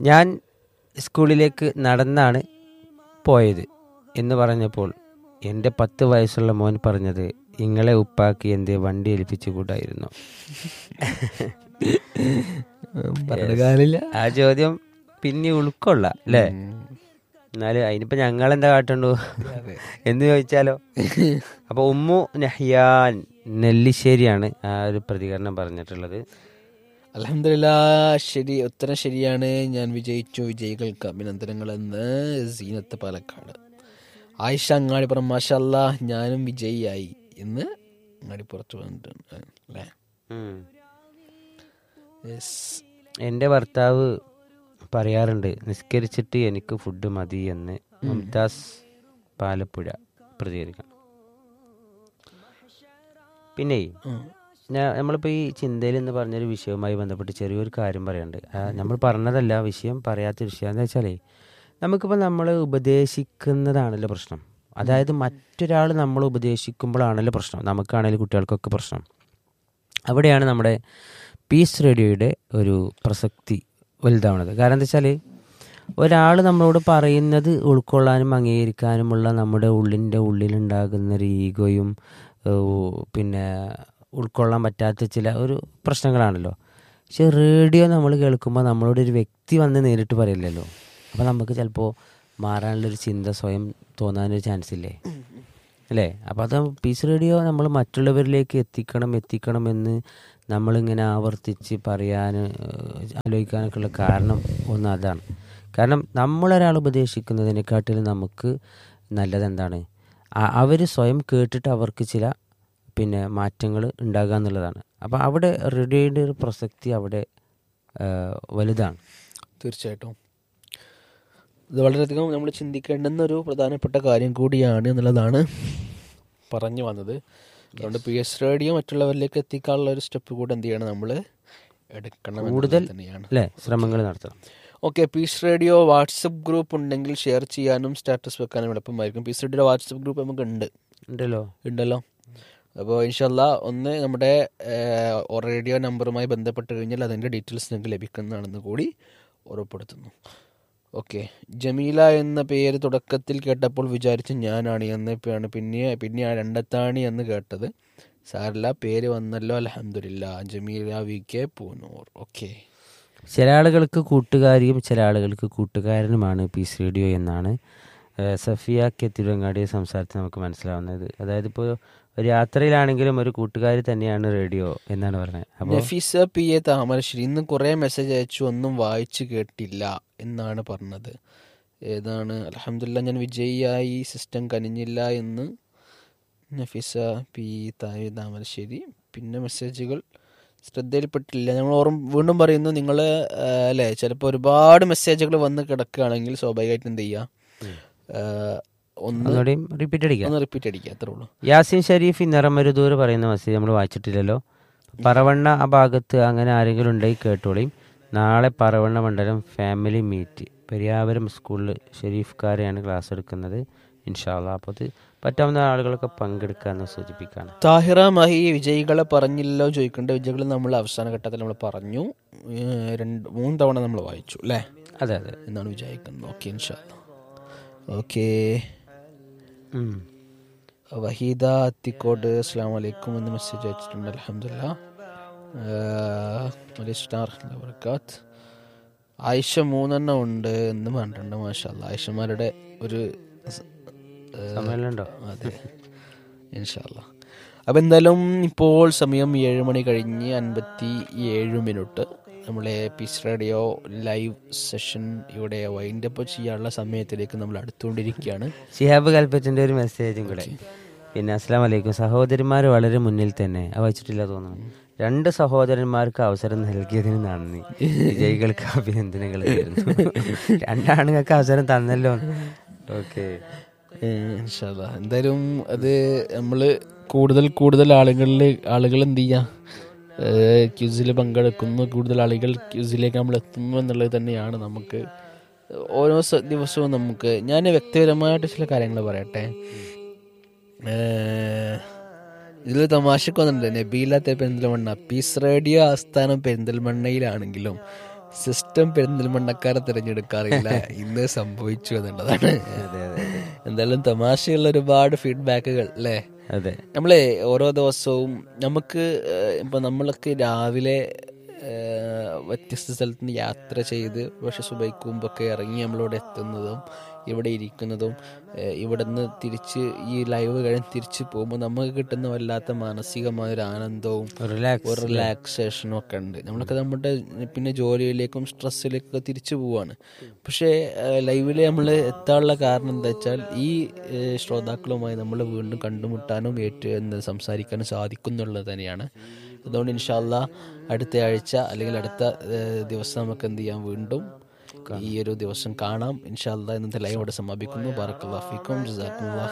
ഞാൻ സ്കൂളിലേക്ക് നടന്നാണ് പോയത് എന്ന് പറഞ്ഞപ്പോൾ എൻ്റെ പത്ത് വയസ്സുള്ള മോൻ പറഞ്ഞത് ഇങ്ങളെ ഉപ്പാക്കി എന്തേ വണ്ടി ഏൽപ്പിച്ചു കൂടായിരുന്നു പറഞ്ഞ കാര്യമില്ല ആ ചോദ്യം പിന്നെ ഉൾക്കൊള്ള അല്ലേ എന്നാലും അതിനിപ്പോ ഞങ്ങളെന്താ കാട്ടണ്ടു എന്ന് ചോദിച്ചാലോ അപ്പൊ ഉമ്മു നഹ്യാൻ നെല്ലിശ്ശേരിയാണ് ആ ഒരു പ്രതികരണം പറഞ്ഞിട്ടുള്ളത് അലഹമില്ല ശരി ഉത്തരം ശരിയാണ് ഞാൻ വിജയിച്ചു വിജയികൾക്ക് അഭിനന്ദനങ്ങൾ എന്ന് സീനത്ത് പാലക്കാട് ആയിഷ അങ്ങാടിപ്പുറം മാഷല്ല ഞാനും വിജയിയായി എന്ന് അങ്ങാടിപ്പുറത്ത് വന്നിട്ടുണ്ട് അല്ലേ ഉം. യെസ് എൻ്റെ ഭർത്താവ് പറയാറുണ്ട് നിസ്കരിച്ചിട്ട് എനിക്ക് ഫുഡ് മതി എന്ന് മുംതാസ് പാലപ്പുഴ പ്രതികരിക്കണം പിന്നെ ഞാൻ നമ്മളിപ്പോൾ ഈ ചിന്തയിൽ എന്ന് പറഞ്ഞൊരു വിഷയവുമായി ബന്ധപ്പെട്ട് ചെറിയൊരു കാര്യം പറയാനുണ്ട് ആ, നമ്മൾ പറഞ്ഞതല്ല വിഷയം പറയാത്ത വിഷയം എന്താ വെച്ചാലേ നമുക്കിപ്പോൾ നമ്മൾ ഉപദേശിക്കുന്നതാണല്ലോ പ്രശ്നം അതായത് മറ്റൊരാൾ നമ്മൾ ഉപദേശിക്കുമ്പോഴാണല്ലോ പ്രശ്നം നമുക്കാണെങ്കിലും കുട്ടികൾക്കൊക്കെ പ്രശ്നം അവിടെയാണ് നമ്മുടെ പീസ് റേഡിയോയുടെ ഒരു പ്രസക്തി വലുതാവുന്നത് കാരണം എന്താ വെച്ചാൽ ഒരാൾ നമ്മളോട് പറയുന്നത് ഉൾക്കൊള്ളാനും അംഗീകരിക്കാനുമുള്ള നമ്മുടെ ഉള്ളിൻ്റെ ഉള്ളിലുണ്ടാകുന്ന ഒരു ഈഗോയും ഏഹ്, പിന്നെ ഉൾക്കൊള്ളാൻ പറ്റാത്ത ചില ഒരു പ്രശ്നങ്ങളാണല്ലോ പക്ഷെ റേഡിയോ നമ്മൾ കേൾക്കുമ്പോൾ നമ്മളോട് ഒരു വ്യക്തി വന്ന് നേരിട്ട് പറയില്ലല്ലോ അപ്പോൾ നമുക്ക് ചിലപ്പോൾ മാറാനുള്ളൊരു ചിന്ത സ്വയം തോന്നാനൊരു ചാൻസ് ഇല്ലേ അല്ലേ അപ്പോൾ അത് പീസ് റേഡിയോ നമ്മൾ മറ്റുള്ളവരിലേക്ക് എത്തിക്കണം എത്തിക്കണം എന്ന് നമ്മളിങ്ങനെ ആവർത്തിച്ച് പറയാൻ ഏഹ്, ആലോചിക്കാനൊക്കെ ഉള്ള കാരണം ഒന്ന് അതാണ് കാരണം നമ്മളൊരാൾ ഉപദേശിക്കുന്നതിനെക്കാട്ടിലും നമുക്ക് നല്ലത് എന്താണ് അവർ സ്വയം കേട്ടിട്ട് അവർക്ക് ചില പിന്നെ മാറ്റങ്ങൾ ഉണ്ടാകുക എന്നുള്ളതാണ് അപ്പോൾ അവിടെ റേഡിയോയുടെ ഒരു പ്രസക്തി അവിടെ ഏഹ്, വലുതാണ് തീർച്ചയായിട്ടും ഇത് വളരെയധികം നമ്മൾ ചിന്തിക്കേണ്ടുന്ന ഒരു പ്രധാനപ്പെട്ട കാര്യം കൂടിയാണ് എന്നുള്ളതാണ് പറഞ്ഞു വന്നത് അതുകൊണ്ട് പി എസ് റേഡിയോ മറ്റുള്ളവരിലേക്ക് എത്തിക്കാനുള്ള ഒരു സ്റ്റെപ്പ് കൂടെ എന്ത് ചെയ്യണം നമ്മൾ എടുക്കണം എന്നുള്ളത് കൂടുതൽ തന്നെയാണ് അല്ലേ ശ്രമങ്ങൾ നടത്തണം okay Peace radio WhatsApp group ഉണ്ടെങ്കിൽ ഷെയർ ചെയ്യാനും സ്റ്റാറ്റസ് വെക്കാനും എളുപ്പമായിരിക്കും പീസ് റേഡിയോ വാട്സപ്പ് ഗ്രൂപ്പ് നമുക്ക് ഉണ്ട് ഉണ്ടല്ലോ ഉണ്ടല്ലോ അപ്പോൾ ഇൻഷല്ല ഒന്ന് നമ്മുടെ ഏഹ്, റേഡിയോ നമ്പറുമായി ബന്ധപ്പെട്ട് കഴിഞ്ഞാൽ അതിൻ്റെ ഡീറ്റെയിൽസ് നിങ്ങൾക്ക് ലഭിക്കുന്നതാണെന്ന് കൂടി ഉറപ്പെടുത്തുന്നു ഓക്കെ ജമീല എന്ന പേര് തുടക്കത്തിൽ കേട്ടപ്പോൾ വിചാരിച്ച് ഞാനാണ് എന്ന് ആണ് പിന്നെ പിന്നെ ആ രണ്ടത്താണി എന്ന് കേട്ടത് സാരല്ല പേര് വന്നല്ലോ അലഹമില്ല Jameela V K Poonoor okay ചില ആളുകൾക്ക് കൂട്ടുകാരിയും ചില ആളുകൾക്ക് കൂട്ടുകാരനുമാണ് പീസ് റേഡിയോ എന്നാണ് ഏഹ് സഫിയ കെ തിരുവങ്ങാടിയെ സംസാരത്തിൽ നമുക്ക് മനസ്സിലാവുന്നത് അതായത് ഇപ്പോൾ ഒരു യാത്രയിലാണെങ്കിലും ഒരു കൂട്ടുകാരി തന്നെയാണ് റേഡിയോ എന്നാണ് പറയുന്നത് അപ്പോൾ നഫീസ പി എ താമരശ്ശേരി ഇന്ന് കുറേ മെസ്സേജ് അയച്ചു ഒന്നും വായിച്ചു കേട്ടില്ല എന്നാണ് പറഞ്ഞത് ഏതാണ് അലഹമില്ല ഞാൻ വിജയിയായി സിസ്റ്റം കനിഞ്ഞില്ല എന്ന് നഫീസ പി തായ താമരശ്ശേരി പിന്നെ മെസ്സേജുകൾ ശ്രദ്ധയിൽപ്പെട്ടില്ല ഞങ്ങൾ ഓർമ്മ വീണ്ടും പറയുന്നു നിങ്ങൾ അല്ലേ ചിലപ്പോൾ ഒരുപാട് മെസ്സേജുകൾ വന്ന് കിടക്കുകയാണെങ്കിൽ സ്വാഭാവികമായിട്ടും എന്ത് ചെയ്യുക ആ, ഒന്ന് ഒന്നുകൂടിയും റിപ്പീറ്റ് അടിക്കാം ഒന്ന് റിപ്പീറ്റ് അടിക്കുക അത്രേ ഉള്ളൂ യാസിൻ ഷരീഫ് നിറമരുദൂർ പറയുന്ന മെസ്സേജ് നമ്മൾ വായിച്ചിട്ടില്ലല്ലോ പറവണ്ണ ആ ഭാഗത്ത് അങ്ങനെ ആരെങ്കിലും ഉണ്ടെങ്കിൽ കേട്ടോളിയും നാളെ പറവണ്ണ മണ്ഡലം ഫാമിലി മീറ്റ് പെരിയാപുരം സ്കൂളിൽ ഷെരീഫ്കാരെയാണ് ക്ലാസ് എടുക്കുന്നത് ഇൻഷാല്ല അപ്പോൾ അത് പറ്റാവുന്ന ആളുകളൊക്കെ പങ്കെടുക്കാമെന്ന് സൂചിപ്പിക്കുകയാണ് താഹിറ മഹി വിജയികളെ പറഞ്ഞില്ലല്ലോ ചോദിക്കേണ്ട വിജയികൾ നമ്മൾ അവസാന ഘട്ടത്തിൽ നമ്മൾ പറഞ്ഞു ഏഹ് രണ്ട് മൂന്ന് തവണ നമ്മൾ വായിച്ചു അല്ലേ അതെ അതെ എന്നാണ് വിചാരിക്കുന്നത് ഓക്കെ ഇൻഷാ ഓക്കെ ഉം. വഹീദ അത്തിക്കോട് അസ്സാം വലൈക്കും എന്ന് മെസ്സേജ് അയച്ചിട്ടുണ്ട് അലഹമില്ല സ്റ്റാർ വർക്കാത്ത് ആയിഷ മൂന്നെണ്ണം ഉണ്ട് എന്ന് പറഞ്ഞിട്ടുണ്ട് മാഷല്ല ആയിഷമാരുടെ ഒരു സ്- ഏഹ് സമയമുണ്ടോ അതെ ഇൻഷാല്ല അപ്പം എന്തായാലും ഇപ്പോൾ സമയം ഏഴ് മണി കഴിഞ്ഞ് അൻപത്തി ഏഴ് മിനിറ്റ് നമ്മളെ പീസ് റേഡിയോ ലൈവ് സെഷൻ ഇവിടെ വൈൻഡ് അപ്പ് ചെയ്യാനുള്ള സമയത്തിലേക്ക് നമ്മൾ അടുത്തുകൊണ്ടിരിക്കുകയാണ് ഷിഹാബ് കൽപ്പറ്റിന്റെ ഒരു മെസ്സേജും കൂടെ പിന്നെ അസ്സാം വലൈക്കും സഹോദരിമാർ വളരെ മുന്നിൽ തന്നെ അത് വായിച്ചിട്ടില്ല തോന്നുന്നു രണ്ട് സഹോദരന്മാർക്ക് അവസരം നൽകിയതിന് നന്ദി വിജയികൾക്ക് അഭിനന്ദനങ്ങൾ നേരുന്നു. രണ്ടാണുങ്ങൾക്ക് അവസരം തന്നല്ലോ ഓക്കെ ഏഹ് ഇൻഷാല്ലാ. എന്തായാലും അത് നമ്മൾ കൂടുതൽ കൂടുതൽ ആളുകളിൽ ആളുകൾ എന്ത് ചെയ്യുക ക്യൂസിൽ പങ്കെടുക്കുന്നു കൂടുതൽ ആളുകൾ ക്യൂസിലേക്ക് നമ്മൾ എത്തുന്നു എന്നുള്ളത് തന്നെയാണ് നമുക്ക് ഓരോ സ- ദിവസവും നമുക്ക് ഞാൻ വ്യക്തിപരമായിട്ട് ചില കാര്യങ്ങൾ പറയട്ടെ ഇതിൽ തമാശക്ക് വന്നിട്ടുണ്ട് നബീലാത്ത പെരിന്തൽമണ്ണ പീസ് റേഡിയോ ആസ്ഥാനം പെരിന്തൽമണ്ണയിലാണെങ്കിലും സിസ്റ്റം പെരിന്തൽമണ്ണക്കാരെ തിരഞ്ഞെടുക്കാറില്ല ഇന്ന് സംഭവിച്ചു എന്നുള്ളതാണ് എന്തായാലും തമാശയുള്ള ഒരുപാട് ഫീഡ്ബാക്കുകൾ അല്ലേ അതെ നമ്മളെ ഓരോ ദിവസവും നമുക്ക് ഏഹ്, ഇപ്പൊ നമ്മളൊക്കെ രാവിലെ ഏഹ്, വ്യത്യസ്ത സ്ഥലത്ത് നിന്ന് യാത്ര ചെയ്ത് പക്ഷെ സുബൈക്ക് മുമ്പൊക്കെ ഇറങ്ങി നമ്മളിവിടെ എത്തുന്നതും ഇവിടെ ഇരിക്കുന്നതും ഏഹ്, ഇവിടുന്ന് തിരിച്ച് ഈ ലൈവ് കഴിഞ്ഞ് തിരിച്ച് പോകുമ്പോൾ നമുക്ക് കിട്ടുന്ന വല്ലാത്ത മാനസികമായ ഒരു ആനന്ദവും റിലാക്സ് ഒരു റിലാക്സേഷനും ഒക്കെ ഉണ്ട് നമ്മളൊക്കെ നമ്മുടെ പിന്നെ ജോലിയിലേക്കും സ്ട്രെസ്സിലേക്കൊക്കെ തിരിച്ചു പോവാണ് പക്ഷേ ലൈവിൽ നമ്മൾ എത്താനുള്ള കാരണം എന്താ വെച്ചാൽ ഈ ഏഹ്, ശ്രോതാക്കളുമായി നമ്മൾ വീണ്ടും കണ്ടുമുട്ടാനും ഏറ്റു എന്ന് സംസാരിക്കാനും സാധിക്കുന്നുള്ളത് തന്നെയാണ് അതുകൊണ്ട് ഇൻഷാല്ല അടുത്ത ആഴ്ച അല്ലെങ്കിൽ അടുത്ത ഏഹ്, ദിവസം നമുക്ക് എന്ത് ചെയ്യാം വീണ്ടും ഈ ഒരു ദിവസം കാണാം ഇൻഷാല്ല ഇന്നത്തെ ലൈവ് അവിടെ സമാപിക്കുന്നു ബാറക്കല്ലാഫിക്കും ജസാക്കുമുല്ലാ